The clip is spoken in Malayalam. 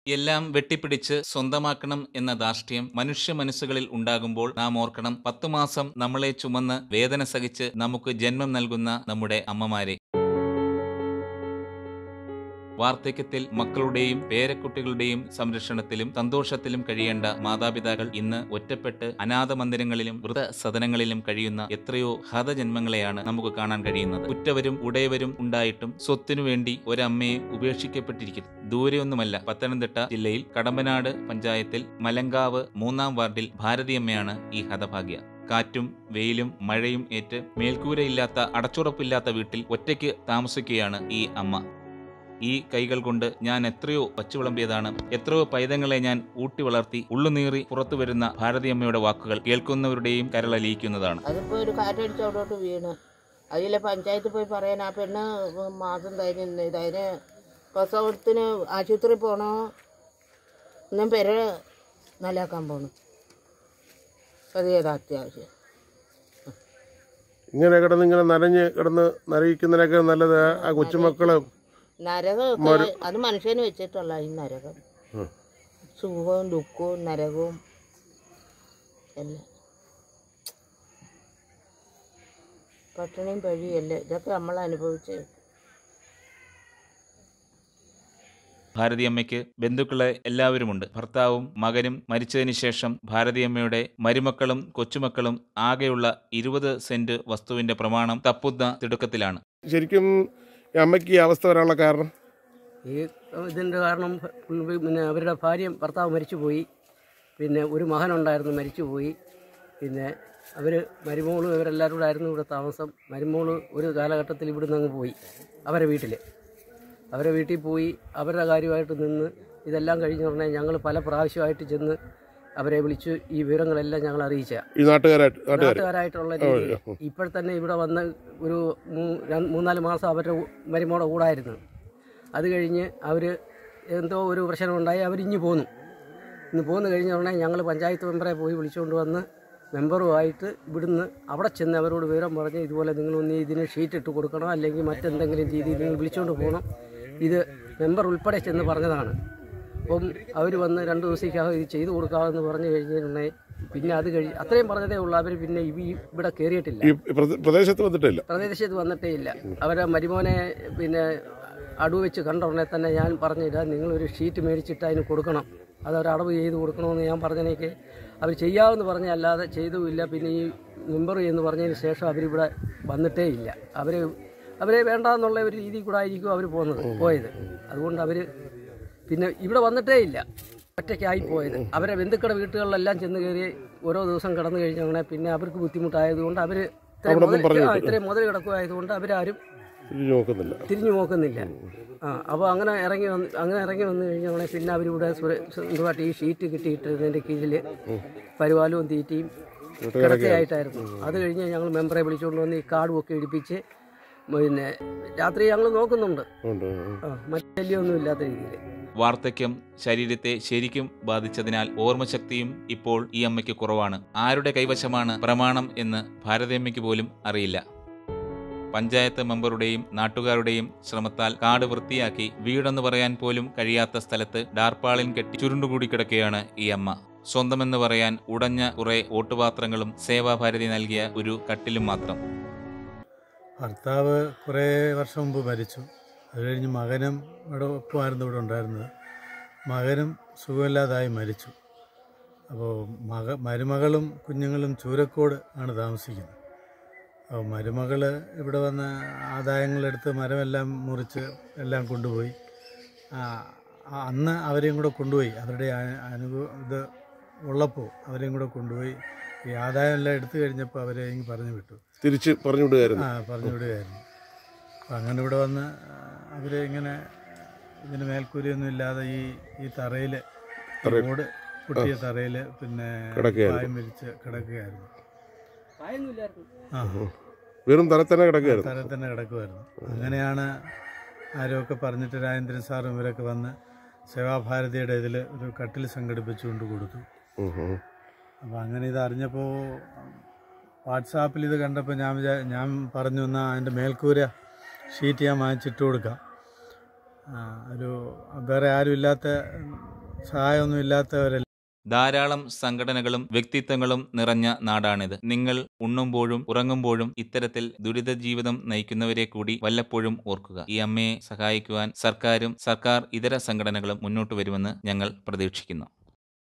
എല്ലാം വെട്ടിപ്പിടിച്ച് സ്വന്തമാക്കണം എന്ന ധാർഷ്ട്യം മനുഷ്യ മനസ്സുകളിൽ ഉണ്ടാകുമ്പോൾ നാം ഓർക്കണം പത്തു മാസം നമ്മളെ ചുമന്ന് വേദന സഹിച്ച് നമുക്ക് ജന്മം നൽകുന്ന നമ്മുടെ അമ്മമാരെ വാർദ്ധക്യത്തിൽ മക്കളുടെയും പേരക്കുട്ടികളുടെയും സംരക്ഷണത്തിലും സന്തോഷത്തിലും കഴിയേണ്ട മാതാപിതാക്കൾ ഇന്ന് ഒറ്റപ്പെട്ട് അനാഥ മന്ദിരങ്ങളിലും വൃതസദനങ്ങളിലും കഴിയുന്ന എത്രയോ ഹതജന്മങ്ങളെയാണ് നമുക്ക് കാണാൻ കഴിയുന്നത് ഉറ്റവരും ഉടയവരും ഉണ്ടായിട്ടും സ്വത്തിനു വേണ്ടി ഒരമ്മയെ ഉപേക്ഷിക്കപ്പെട്ടിരിക്കുന്നു ദൂരെയൊന്നുമല്ല പത്തനംതിട്ട ജില്ലയിൽ കടമ്പനാട് പഞ്ചായത്തിൽ മലങ്കാവ് മൂന്നാം വാർഡിൽ ഭാരതിയമ്മയാണ് ഈ ഹതഭാഗ്യ കാറ്റും വെയിലും മഴയും ഏറ്റ് മേൽക്കൂരയില്ലാത്ത അടച്ചുറപ്പില്ലാത്ത വീട്ടിൽ ഒറ്റയ്ക്ക് താമസിക്കുകയാണ് ഈ അമ്മ ഈ കൈകൾ കൊണ്ട് ഞാൻ എത്രയോ പച്ചുവിളമ്പിയതാണ് എത്രയോ പൈതങ്ങളെ ഞാൻ ഊട്ടി വളർത്തി ഉള്ളുനീറി പുറത്തു വരുന്ന ഭാരതിയമ്മയുടെ വാക്കുകൾ കേൾക്കുന്നവരുടെയും കരളലിയിക്കുന്നതാണ് അതിപ്പോ ഒരു കാറ്റടിച്ച് അവിടോട്ട് വീണ് അതിലെ പഞ്ചായത്തിൽ പോയി പറയാൻ ആ പെണ്ണ് മാസം കഴിഞ്ഞ് ഇത് അതിന് പ്രസവത്തിന് ആശുപത്രി പോണോ ഇന്നും പെര നല്ലാക്കാൻ പോണു അത് ചെയ്താ അത്യാവശ്യം ഇങ്ങനെ കിടന്ന് ഇങ്ങനെ നനഞ്ഞ് കിടന്ന് നരയിക്കുന്നതിനൊക്കെ നല്ലത് ആ കൊച്ചുമക്കള് നരകമൊക്കെ അത് മനുഷ്യന് വെച്ചിട്ടുള്ള ഈ നരകം ഉം. സുഖവും ദുഃഖവും നരകവും എല്ലാം പട്ടിണിയും പഴിയല്ലേ ഇതൊക്കെ നമ്മൾ അനുഭവിച്ച് ഭാരതിയമ്മയ്ക്ക് ബന്ധുക്കളെ എല്ലാവരുമുണ്ട് ഭർത്താവും മകനും മരിച്ചതിന് ശേഷം ഭാരതിയമ്മയുടെ മരുമക്കളും കൊച്ചുമക്കളും ആകെയുള്ള ഇരുപത് സെന്റ് വസ്തുവിന്റെ പ്രമാണം തപ്പുന്ന തിടുക്കത്തിലാണ് ശരിക്കും ഈ അമ്മയ്ക്ക് ഈ അവസ്ഥ വരാനുള്ള കാരണം ഈ ഇതിൻ്റെ കാരണം പിന്നെ അവരുടെ ഭാര്യയും ഭർത്താവ് മരിച്ചുപോയി പിന്നെ ഒരു മകനുണ്ടായിരുന്നു മരിച്ചുപോയി പിന്നെ അവർ മരുമോളും ഇവരെല്ലാവരും കൂടെ ആയിരുന്നു ഇവിടെ താമസം മരുമോള് ഒരു കാലഘട്ടത്തിൽ ഇവിടുന്ന് അങ്ങ് പോയി അവരെ വീട്ടിൽ അവരെ വീട്ടിൽ പോയി അവരുടെ കാര്യമായിട്ട് നിന്ന് ഇതെല്ലാം കഴിഞ്ഞ ഉടനെ ഞങ്ങൾ പല പ്രാവശ്യമായിട്ട് ചെന്ന് അവരെ വിളിച്ച് ഈ വിവരങ്ങളെല്ലാം ഞങ്ങൾ അറിയിച്ച ഈ നാട്ടുകാരായിട്ട് നാട്ടുകാർ നാട്ടുകാരായിട്ടുള്ള രീതിയിൽ ഇപ്പോൾ തന്നെ ഇവിടെ വന്ന് ഒരു മൂ- രണ്ട്- മൂന്നാല് മാസം അവരുടെ കൂ- മരുമോടെ കൂടായിരുന്നു അത് കഴിഞ്ഞ് അവർ എന്തോ ഒരു പ്രശ്നമുണ്ടായി അവരിഞ്ഞ് പോന്നു ഇന്ന് പോന്നു കഴിഞ്ഞ ഉടനെ ഞങ്ങൾ പഞ്ചായത്ത് മെമ്പറെ പോയി വിളിച്ചുകൊണ്ട് വന്ന് മെമ്പറുമായിട്ട് ഇവിടുന്ന് അവിടെ ചെന്ന് അവരോട് വിവരം പറഞ്ഞ് ഇതുപോലെ നിങ്ങളൊന്ന് ഇതിന് ഷീറ്റ് ഇട്ട് കൊടുക്കണം അല്ലെങ്കിൽ മറ്റെന്തെങ്കിലും രീതിയിൽ നിങ്ങൾ വിളിച്ചുകൊണ്ട് പോകണം ഇത് മെമ്പർ ഉൾപ്പെടെ ചെന്ന് പറഞ്ഞതാണ് അപ്പം അവർ വന്ന് രണ്ട് ദിവസത്തേക്കകം ഇത് ചെയ്തു കൊടുക്കാമെന്ന് പറഞ്ഞു കഴിഞ്ഞിട്ടുണ്ടെങ്കിൽ പിന്നെ അത് കഴി അത്രയും പറഞ്ഞതേ ഉള്ളൂ അവർ പിന്നെ ഇവ ഇവിടെ കയറിയിട്ടില്ല ഈ പ്രദേ- പ്രദേശത്ത് വന്നിട്ടില്ല പ്രദേശത്ത് വന്നിട്ടേ ഇല്ല അവരെ മരുമോനെ പിന്നെ അടവ് വെച്ച് കണ്ട ഉടനെ തന്നെ ഞാൻ പറഞ്ഞില്ല നിങ്ങളൊരു ഷീറ്റ് മേടിച്ചിട്ട് അതിന് കൊടുക്കണം അത് അവർ അടവ് ചെയ്ത് കൊടുക്കണമെന്ന് ഞാൻ പറഞ്ഞതിനേക്ക് അവർ ചെയ്യാമെന്ന് പറഞ്ഞല്ലാതെ ചെയ്തുമില്ല പിന്നെ ഈ മെമ്പർ എന്ന് പറഞ്ഞതിന് ശേഷം അവരിവിടെ വന്നിട്ടേ ഇല്ല അവർ അവരെ വേണ്ടാന്നുള്ള ഒരു രീതിയിൽ കൂടെ ആയിരിക്കും അവർ പോകുന്നത് പോയത് അതുകൊണ്ട് അവർ പിന്നെ ഇവിടെ വന്നിട്ടേ ഇല്ല ഒറ്റയ്ക്കായി പോയത് അവരെ ബന്ധുക്കളുടെ വീട്ടുകളിലെല്ലാം ചെന്ന് കയറി ഓരോ ദിവസം കടന്നു കഴിഞ്ഞാൽ പിന്നെ അവർക്ക് ബുദ്ധിമുട്ടായതുകൊണ്ട് അവർ ഇത്രയും മുതൽ കിടക്കുമായതുകൊണ്ട് അവരാരും തിരിഞ്ഞു നോക്കുന്നില്ല തിരിഞ്ഞു നോക്കുന്നില്ല ആ അപ്പോൾ അങ്ങനെ ഇറങ്ങി വന്ന് അങ്ങനെ ഇറങ്ങി വന്നു കഴിഞ്ഞാൽ പിന്നെ അവരിവിടെ സുര- സ്വന്തമായിട്ട് ഈ ഷീറ്റ് കിട്ടിയിട്ടതിൻ്റെ കീഴിൽ പരിപാലവും തീറ്റയും കിടക്കയായിട്ടായിരുന്നു അത് കഴിഞ്ഞ് ഞങ്ങൾ മെമ്പറെ വിളിച്ചുകൊണ്ട് വന്ന് ഈ കാർഡും ഒക്കെ ഇടിപ്പിച്ച് പിന്നെ രാത്രി ഞങ്ങൾ നോക്കുന്നുണ്ട് ഉണ്ട്, ഉണ്ട്. ആ, മറ്റ് ശല്യമൊന്നും ഇല്ലാത്ത രീതിയിൽ വാർദ്ധക്യം ശരീരത്തെ ശരിക്കും ബാധിച്ചതിനാൽ ഓർമ്മശക്തിയും ഇപ്പോൾ ഈ അമ്മയ്ക്ക് കുറവാണ് ആരുടെ കൈവശമാണ് പ്രമാണം എന്ന് ഭാരതമ്മയ്ക്ക് പോലും അറിയില്ല പഞ്ചായത്ത് മെമ്പറുടെയും നാട്ടുകാരുടെയും ശ്രമത്താൽ കാട് വൃത്തിയാക്കി വീടെന്ന് പറയാൻ പോലും കഴിയാത്ത സ്ഥലത്ത് ഡാർപ്പാളിൻ കെട്ടി ചുരുണ്ടുകൂടി കിടക്കുകയാണ് ഈ അമ്മ സ്വന്തമെന്ന് പറയാൻ ഉടഞ്ഞ കുറെ ഓട്ടുപാത്രങ്ങളും സേവാഭാരതി നൽകിയ ഒരു കട്ടിലും മാത്രം ഭർത്താവ് കുറേ വർഷം മുമ്പ് മരിച്ചു അത് കഴിഞ്ഞ് മകനും ഇവിടെ ഒപ്പമായിരുന്നു ഇവിടെ ഉണ്ടായിരുന്നത് മകനും സുഖമില്ലാതായി മരിച്ചു അപ്പോൾ മക മരുമകളും കുഞ്ഞുങ്ങളും ചൂരക്കോട് ആണ് താമസിക്കുന്നത് അപ്പോൾ മരുമകൾ ഇവിടെ വന്ന് ആദായങ്ങളെടുത്ത് മരമെല്ലാം മുറിച്ച് എല്ലാം കൊണ്ടുപോയി ആ, ആ, അന്ന് അവരെയും കൂടെ കൊണ്ടുപോയി അവരുടെ അ- അനുഭവ ഇത് ഉള്ളപ്പോൾ അവരെയും കൂടെ കൊണ്ടുപോയി ഈ ആദായം എല്ലാം എടുത്തു കഴിഞ്ഞപ്പോൾ അവരെ ഇങ്ങ് പറഞ്ഞു വിട്ടു തിരിച്ച് പറഞ്ഞു വിടുകയായിരുന്നു ആ പറഞ്ഞു വിടുകയായിരുന്നു അപ്പം അങ്ങനെ ഇവിടെ വന്ന് അവർ ഇങ്ങനെ ഇതിന് മേൽക്കൂരയൊന്നും ഇല്ലാതെ ഈ ഈ തറയിൽ ഓട് പൊട്ടിയ തറയിൽ പിന്നെ കിടക്കുകയായിരുന്നു. പായം വിരിച്ച് കിടക്കുകയായിരുന്നു ആ വെറും തല തന്നെ കിടക്കുകയായിരുന്നു തറയിൽ തന്നെ കിടക്കുമായിരുന്നു അങ്ങനെയാണ് ആരൊക്കെ പറഞ്ഞിട്ട് രാജേന്ദ്രൻ സാറും ഇവരൊക്കെ വന്ന് സേവാഭാരതിയുടെ ഇതിൽ ഒരു കട്ടിൽ സംഘടിപ്പിച്ചുകൊണ്ട് കൊടുത്തു ഉം, ഉം. അപ്പോൾ അങ്ങനെ ഇത് അറിഞ്ഞപ്പോൾ വാട്സാപ്പിൽ ഇത് കണ്ടപ്പോൾ ഞാൻ വിചാ ഞാൻ പറഞ്ഞു എന്നാൽ അതിൻ്റെ മേൽക്കൂര ഷീറ്റ് ഞാൻ വാങ്ങിച്ചിട്ട് കൊടുക്കാം ആ, ഒരു വേറെ ആരും ഇല്ലാത്ത സഹായമൊന്നും ഇല്ലാത്തവരെല്ലാം ധാരാളം സംഘടനകളും വ്യക്തിത്വങ്ങളും നിറഞ്ഞ നാടാണിത് നിങ്ങൾ ഉണ്ണുമ്പോഴും ഉറങ്ങുമ്പോഴും ഇത്തരത്തിൽ ദുരിത ജീവിതം നയിക്കുന്നവരെ കൂടി വല്ലപ്പോഴും ഓർക്കുക ഈ അമ്മയെ സഹായിക്കുവാൻ സർക്കാരും സർക്കാർ ഇതര സംഘടനകളും മുന്നോട്ട് വരുമെന്ന് ഞങ്ങൾ പ്രതീക്ഷിക്കുന്നു